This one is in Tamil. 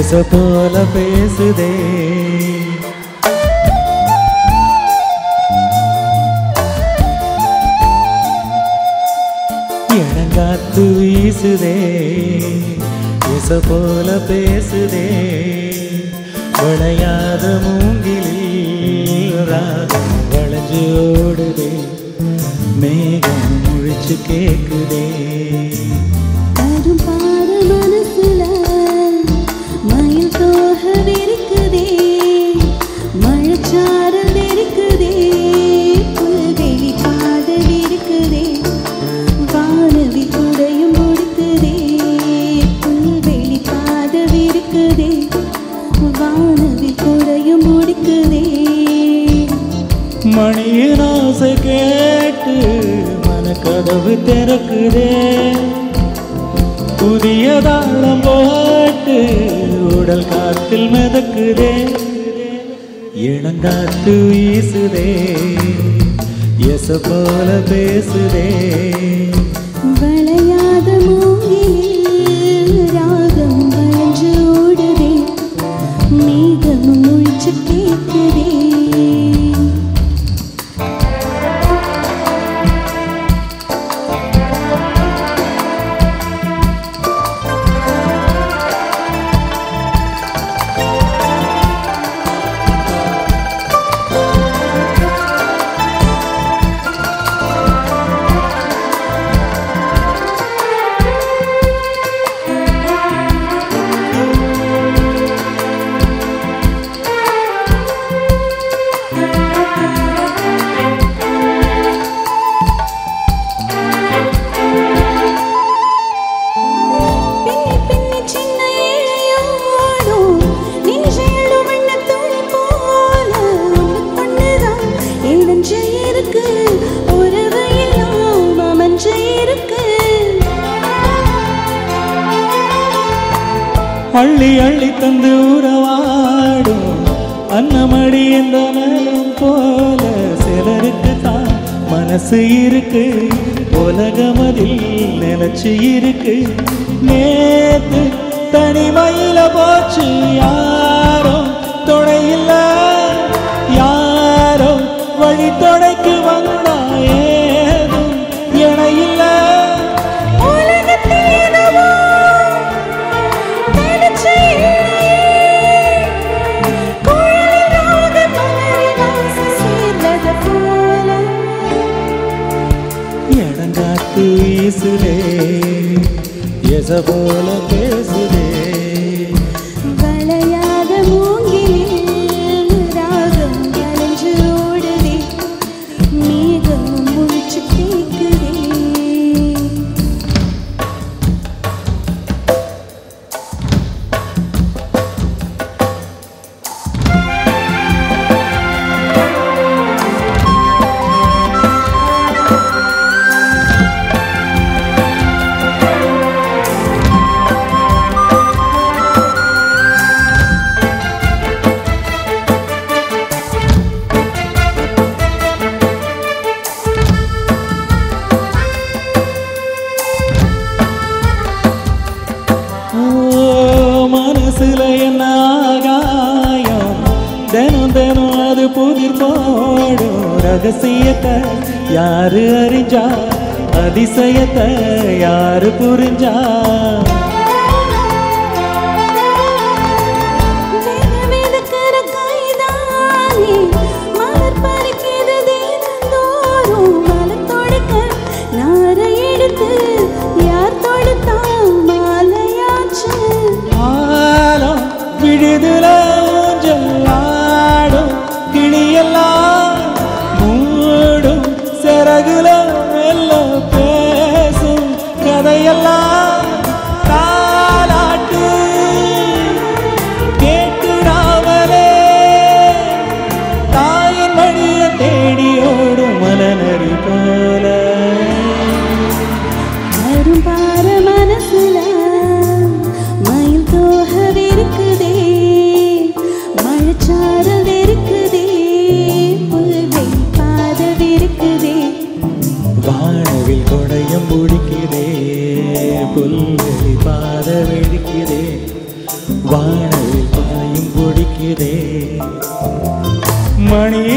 எச போல பேசுதே இளங்காத்து வீசுதே எச போல பேசுதே விளையாத மூங்கிலில் ராகம் வளைஞ்சு ஓடுதே மேகம் முழிச்சு கேக்குதே தரும் பாத மனசுல மயில் தோக இருக்குதே மழைச்சாரல் இருக்குதே புல்வெளி பாடல் இருக்குதே வானவி குடையும் முடிக்குதே புல்வெளி பாதல் இருக்குதே வானவி குடையும் முடிக்குதே மணியின் ஆசை கேட்டு மனக்கதவு திறக்குதே புதிய தாளம் போட்டு உடல் காத்தில் மிதக்குதே இளங்காத்து வீசுதே எச போல பேசுதே வளையாத மூங்கிலில் ராகம் வளைஞ்சு ஓடுதே மேகம் முழிச்சு கேட்குதே பின்னி பின்னி சின்ன இழையோடும் நெஞ்சேடும் வண்ணத் துளி போல ஒண்ணுதான் இணைஞ்சு இருக்கு உறவு எல்லாம் அமைஞ்சு இருக்கு அள்ளி அள்ளி தந்து உறவாடும் அன்னமடி என்ற நலம் போல சிலருக்கு தான் மனசு இருக்கு உலகமதில் நினைச்சு இருக்கு நேத்து தனிமையில போச்சு யாரோ துணையில்ல யாரோ வழி துணைக்கு வந்தா ஏதும் இணையில்ல உலகத்தில் எதுவோ நினைச்சு குழலில் ராகம் மலரில் வாசம் சேர்ந்தது போல இடங்காத்து வீசுதே எச போல பேசுதே வளையாத மூங்கிலில் ராகம் வளைஞ்சு ஓடுதே மேகம் முழிச்சு கேட்குதே ஓ மனசுல என்ன ஆகாயம் தினம் தினம் அது புதிர் போடும் ரகசியத்தை யாரு அறிஞ்சா அதிசயத்தை யாரு புரிஞ்சா மிதக்கிற கைதானே மலர் பறிக்கிறது தினந்தோறும் மலர் தொடுக்க நாரை எடுத்து யார் தொடுத்தா மாலையாச்சு ஆலம் விழுதுல ஊஞ்சலாடும் கிளியெல்லாம் மூடும் சிறகுல மெல்ல பேசும் கதையெல்லாம் துடிக்குதே மணி